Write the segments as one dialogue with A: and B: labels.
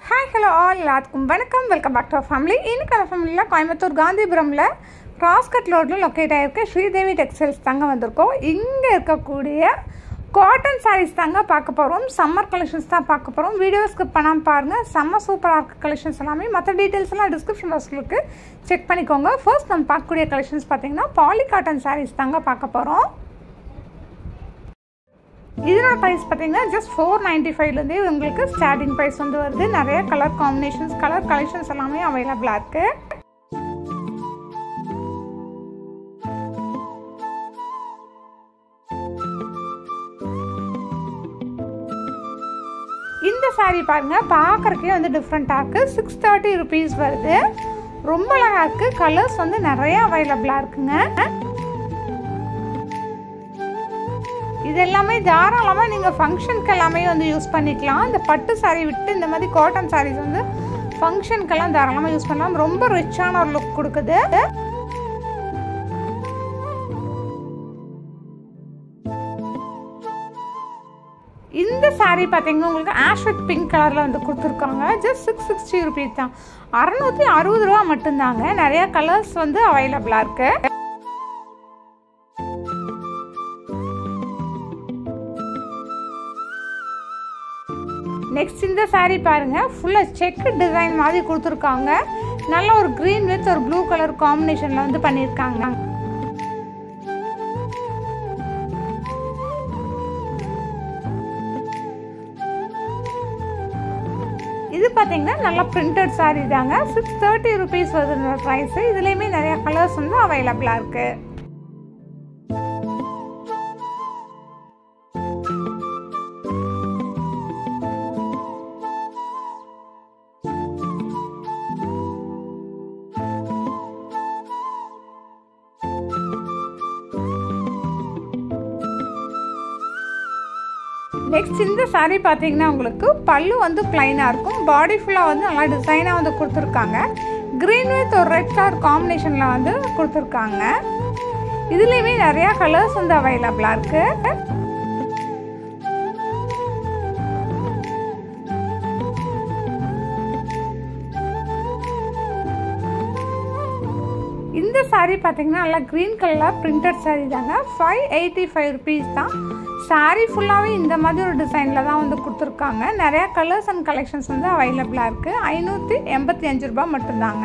A: hi hello all எல்லாத்துக்கும் வணக்கம் welcome back to family இன்னைக்கு அந்த ஃபேமிலியில் கோயம்புத்தூர் காந்திபுரமில் கிராஸ்கட் ரோட்டில் லொக்கேட் ஆகிருக்க ஸ்ரீதேவி டெக்ஸ்டைல்ஸ் தாங்க வந்திருக்கோம் இங்கே இருக்கக்கூடிய காட்டன் சாரீஸ் தாங்க பார்க்க போகிறோம் சம்மர் கலெக்ஷன்ஸ் தான் பார்க்க போகிறோம் வீடியோ ஸ்கிப் பண்ணாமல் பாருங்கள் செம்ம சூப்பராக இருக்க கலெக்ஷன்ஸ் எல்லாமே மற்ற டீட்டெயில்ஸ் எல்லாம் டிஸ்கிரிப்ஷன் பாக்ஸில் இருக்குது செக் பண்ணிக்கோங்க ஃபர்ஸ்ட் நம்ம பார்க்கக்கூடிய கலெக்ஷன்ஸ் பார்த்தீங்கன்னா பாலி காட்டன் சாரீஸ் தாங்க பார்க்க போகிறோம் இதனோட ப்ரைஸ் பார்த்தீங்கன்னா ஜஸ்ட் ஃபோர் நைன்ட்டி ஃபைவ்லேருந்தே உங்களுக்கு ஸ்டார்டிங் ப்ரைஸ் வந்து வருது நிறைய கலர் காம்பினேஷன்ஸ் கலர் கலெக்ஷன்ஸ் எல்லாமே அவைலபிளாக இருக்குது இந்த சாரீ பாருங்கள் பார்க்குறக்கே வந்து டிஃப்ரெண்ட்டாக இருக்குது சிக்ஸ் தேர்ட்டி ருபீஸ் வருது ரொம்ப அழகாக இருக்குது கலர்ஸ் வந்து நிறைய அவைலபிளாக இருக்குங்க இது எல்லாமே தாராளமாக நீங்கள் ஃபங்க்ஷனுக்கு எல்லாமே வந்து யூஸ் பண்ணிக்கலாம் இந்த பட்டு சாரீ விட்டு இந்த மாதிரி காட்டன் சாரீஸ் வந்து ஃபங்க்ஷனுக்கெல்லாம் தாராளமாக யூஸ் பண்ணலாம் ரொம்ப ரிச்சான ஒரு லுக் கொடுக்குது இந்த சாரீ பார்த்தீங்கன்னா உங்களுக்கு ஆஷ் வித் பிங்க் கலரில் வந்து கொடுத்துருக்காங்க ஜஸ்ட் சிக்ஸ் சிக்ஸ்டி ருபீஸ் தான் அறநூற்றி அறுபது ரூபா மட்டும்தாங்க நிறையா கலர்ஸ் வந்து அவைலபிளாக இருக்குது நெக்ஸ்ட் இந்த சாரீ பாருங்க ஃபுல்லாக செக் டிசைன் மாதிரி கொடுத்துருக்காங்க நல்ல ஒரு க்ரீன் வித் ஒரு ப்ளூ கலர் காம்பினேஷனில் வந்து பண்ணியிருக்காங்க இது பார்த்தீங்கன்னா நல்லா பிரிண்டட் சாரீ தாங்க சிக்ஸ் தேர்ட்டி ருபீஸ் வருது ப்ரைஸு இதுலேயுமே நிறையா கலர்ஸ் வந்து அவைலபிளாக இருக்குது நெக்ஸ்ட் இந்த சாரீ பார்த்தீங்கன்னா உங்களுக்கு பல்லு வந்து பிளைனாக இருக்கும் பாடி ஃபுல்லாக வந்து நல்லா டிசைனாக வந்து கொடுத்துருக்காங்க க்ரீன் வித் ஒரு ரெட் கலர் காம்பினேஷனில் வந்து கொடுத்துருக்காங்க இதுலேயுமே நிறையா கலர்ஸ் வந்து அவைலபிளாக இருக்குது இந்த சாரீ பார்த்தீங்கன்னா நல்லா க்ரீன் கலரில் பிரிண்டட் சாரீ தாங்க ஃபைவ் எயிட்டி ஃபைவ் ருபீஸ் தான் சாரீ ஃபுல்லாகவே இந்த மாதிரி ஒரு டிசைனில் தான் வந்து கொடுத்துருக்காங்க நிறையா கலர்ஸ் அண்ட் கலெக்ஷன்ஸ் வந்து அவைலபிளாக இருக்குது ஐநூற்றி எண்பத்தி அஞ்சு ரூபா மட்டும்தாங்க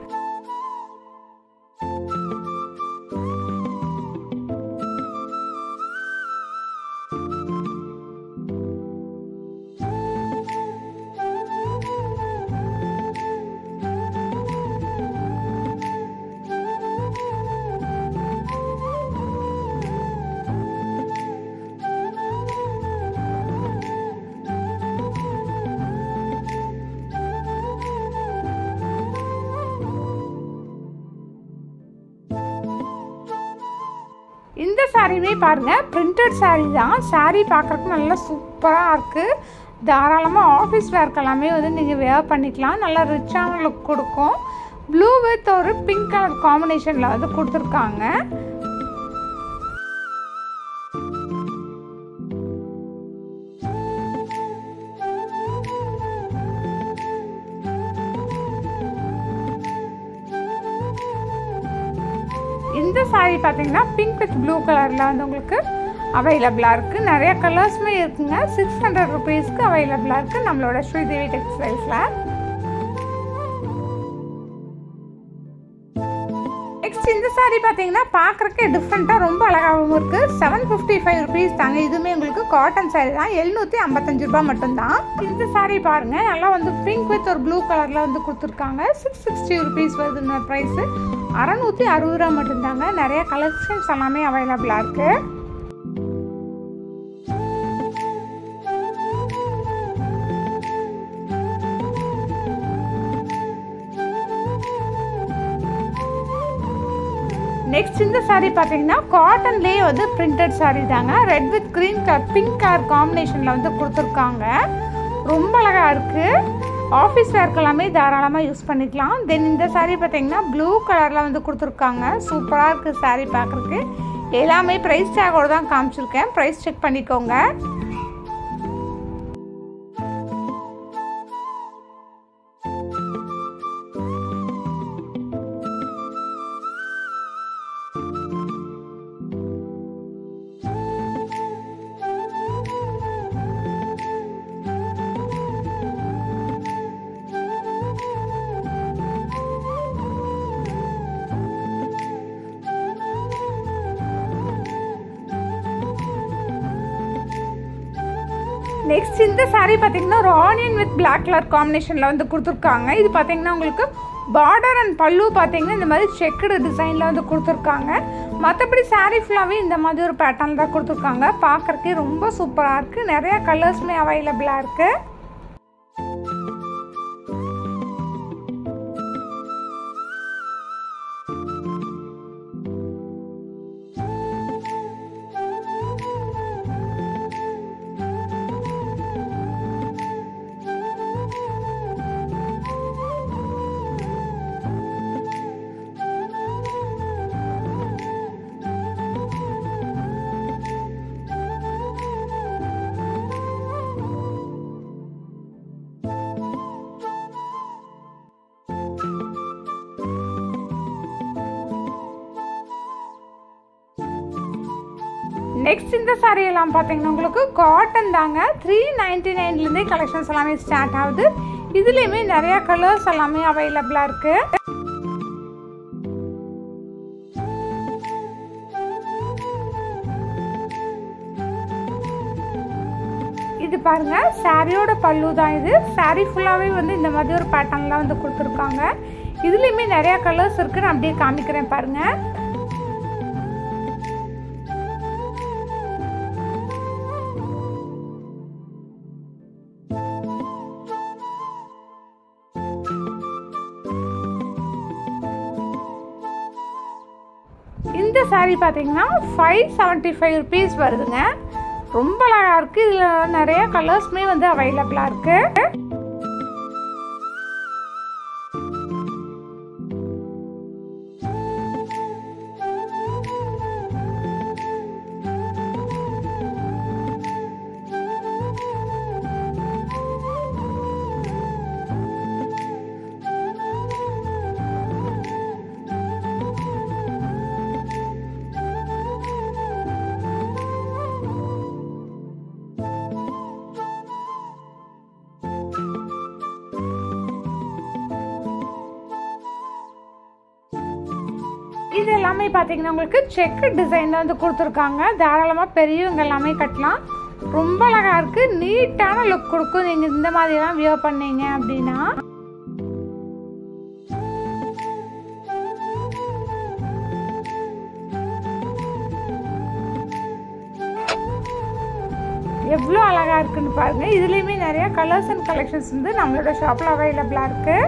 A: இந்த சாரீமே பாருங்கள் பிரிண்டட் சாரீ தான் சாரீ பார்க்குறதுக்கு நல்லா சூப்பராக இருக்குது தாராளமாக ஆஃபீஸ் வேர்க்கு எல்லாமே வந்து நீங்கள் வேர் பண்ணிக்கலாம் நல்லா ரிச்சான லுக் கொடுக்கும் ப்ளூ வித் ஒரு பிங்க் கலர் காம்பினேஷனில் வந்து கொடுத்துருக்காங்க இந்த சாரீ பார்த்தீங்கன்னா பிங்க் வித் ப்ளூ கலரில் வந்து உங்களுக்கு அவைலபிளாக இருக்குது நிறைய கலர்ஸுமே இருக்குங்க சிக்ஸ் ஹண்ட்ரட் ருபீஸ்க்கு அவைலபிளாக இருக்குது நம்மளோட ஸ்ரீதேவி டெக்ஸ்டைல்ஸில் நெக்ஸ்ட் இந்த சாரீ பார்த்தீங்கன்னா பார்க்குறக்கே டிஃப்ரெண்ட்டாக ரொம்ப அழகாகவும் இருக்குது செவன் ஃபிஃப்டி ஃபைவ் ருபீஸ் தாங்க இதுவுமே உங்களுக்கு காட்டன் சாரீ தான் எழுநூற்றி ஐம்பத்தஞ்சு ரூபா மட்டும்தான் இந்த சாரீ பாருங்கள் நல்லா வந்து பிங்க் வித் ஒரு ப்ளூ கலரில் வந்து கொடுத்துருக்காங்க சிக்ஸ் சிக்ஸ்டி ருபீஸ் வருதுன்னு ப்ரைஸு அறநூற்றி அறுபது ரூபா மட்டும்தாங்க நிறைய கலெக்ஷன்ஸ் எல்லாமே அவைலபிளாக இருக்குது நெக்ஸ்ட் இந்த சாரீ பார்த்தீங்கன்னா காட்டன்லேயே வந்து பிரிண்டட் சாரீ தாங்க red with green colour pink colour காம்பினேஷனில் வந்து கொடுத்துருக்காங்க ரொம்ப அழகாக இருக்குது ஆஃபீஸ் வேர்க்கு எல்லாமே தாராளமாக யூஸ் பண்ணிக்கலாம் தென் இந்த சாரீ பார்த்தீங்கன்னா ப்ளூ கலரில் வந்து கொடுத்துருக்காங்க சூப்பராக இருக்குது சாரீ பார்க்குறதுக்கு எல்லாமே ப்ரைஸ் டேகோடு தான் காமிச்சிருக்கேன் ப்ரைஸ் செக் பண்ணிக்கோங்க நெக்ஸ்ட் இந்த saree பார்த்தீங்கன்னா ஒரு ஆனியன் வித் பிளாக் கலர் காம்பினேஷனில் வந்து கொடுத்துருக்காங்க இது பார்த்தீங்கன்னா உங்களுக்கு பார்டர் அண்ட் பல்லு பார்த்தீங்கன்னா இந்த மாதிரி செக்குடு டிசைனில் வந்து கொடுத்துருக்காங்க மற்றபடி saree ஃபுல்லாகவே இந்த மாதிரி ஒரு பேட்டர்ன் தான் கொடுத்துருக்காங்க பார்க்குறக்கே ரொம்ப சூப்பராக இருக்குது நிறையா கலர்ஸுமே அவைலபிளாக இருக்குது நெக்ஸ்ட் இந்த saree எல்லாம் பார்த்தீங்கன்னா உங்களுக்கு காட்டன் தாங்க த்ரீ நைன்டி நைன்லேருந்தே கலெக்ஷன்ஸ் எல்லாமே ஸ்டார்ட் ஆகுது இதுலேயுமே நிறையா கலர்ஸ் எல்லாமே அவைலபிளாக இருக்குது இது பாருங்க சாரியோட பல்லு தான் இது சாரி ஃபுல்லாகவே வந்து இந்த மாதிரி ஒரு பேட்டர்ன்லாம் வந்து கொடுத்துருக்காங்க இதுலேயுமே நிறையா கலர்ஸ் இருக்குது நான் அப்படியே காமிக்கிறேன் பாருங்கள் இந்த saree பார்த்தீங்கன்னா ஃபைவ் செவன்ட்டி ஃபைவ் ருபீஸ் வருதுங்க ரொம்ப அழகாக இருக்குது இதில் நிறைய கலர்ஸுமே வந்து அவைலபிளாக இருக்குது இது எல்லாமே பார்த்தீங்கன்னா உங்களுக்கு செக்கு டிசைனில் வந்து கொடுத்துருக்காங்க தாராளமாக பெரியவங்க எல்லாமே கட்டலாம் ரொம்ப அழகாக இருக்குது நீட்டான லுக் கொடுக்கும் நீங்கள் இந்த மாதிரிலாம் வியர் பண்ணீங்க அப்படின்னா எவ்வளோ அழகாக இருக்குன்னு பாருங்கள் இதுலேயுமே நிறைய கலர்ஸ் அண்ட் கலெக்ஷன்ஸ் வந்து நம்மளோட ஷாப்பில் அவைலபிளாக இருக்குது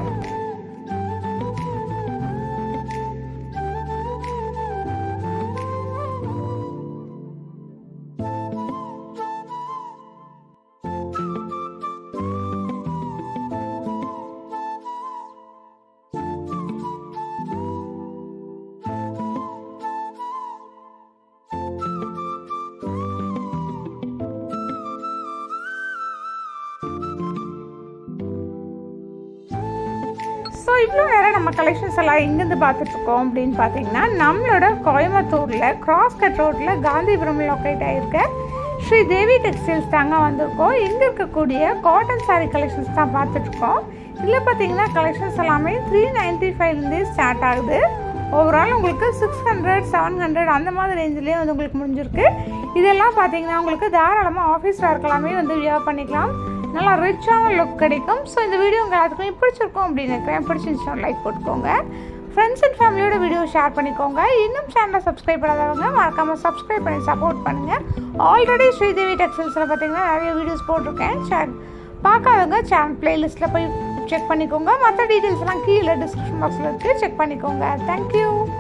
A: ஸோ இவ்வளோ நேரம் நம்ம கலெக்ஷன்ஸ் எல்லாம் எங்கேருந்து பார்த்துட்ருக்கோம் அப்படின்னு பார்த்தீங்கன்னா நம்மளோட கோயம்புத்தூரில் கிராஸ் கட் ரோட்டில் காந்திபுரம் லொக்கேட் ஆகிருக்க ஸ்ரீ தேவி டெக்ஸ்டைல்ஸ் தாங்க வந்திருக்கோம் இங்கே இருக்கக்கூடிய காட்டன் சாரீ கலெக்ஷன்ஸ் தான் பார்த்துட்ருக்கோம் இதில் பார்த்தீங்கன்னா கலெக்ஷன்ஸ் எல்லாமே த்ரீ நைன்ட்டி ஃபைவ்லேருந்தே ஸ்டார்ட் ஆகுது ஓவரால் உங்களுக்கு சிக்ஸ் ஹண்ட்ரட் செவன் ஹண்ட்ரட் அந்த மாதிரி ரேஞ்சிலேயே வந்து உங்களுக்கு முடிஞ்சிருக்கு இதெல்லாம் பார்த்தீங்கன்னா உங்களுக்கு தாராளமாக ஆஃபீஸ் வேர்க்கெல்லாமே வந்து வியர் பண்ணிக்கலாம் நல்லா ரிச்சான லுக் கிடைக்கும் ஸோ இந்த வீடியோ உங்கள் எல்லாத்துக்கும் பிடிச்சிருக்கும் அப்படின்னு நினைக்கிறேன் பிடிச்சிருந்துச்சுன்னா லைக் போட்டுக்கோங்க ஃப்ரெண்ட்ஸ் அண்ட் ஃபேமிலியோட வீடியோ ஷேர் பண்ணிக்கோங்க இன்னும் சேனலை சப்ஸ்கிரைப் பண்ணாதவங்க மறக்காமல் சப்ஸ்கிரைப் பண்ணி சப்போர்ட் பண்ணுங்கள் ஆல்ரெடி ஸ்ரீதேவி டெக்ஸ்டைல்ஸில் பார்த்தீங்கன்னா நிறைய வீடியோஸ் போட்டிருக்கேன் சேனல் பார்க்காதவங்க சேனல் பிளேலிஸ்ட்டில் போய் செக் பண்ணிக்கோங்க மற்ற டீட்டெயில்ஸ்லாம் கீழே டிஸ்கிரிப்ஷன் பாக்ஸில் இருக்குது செக் பண்ணிக்கோங்க தேங்க்யூ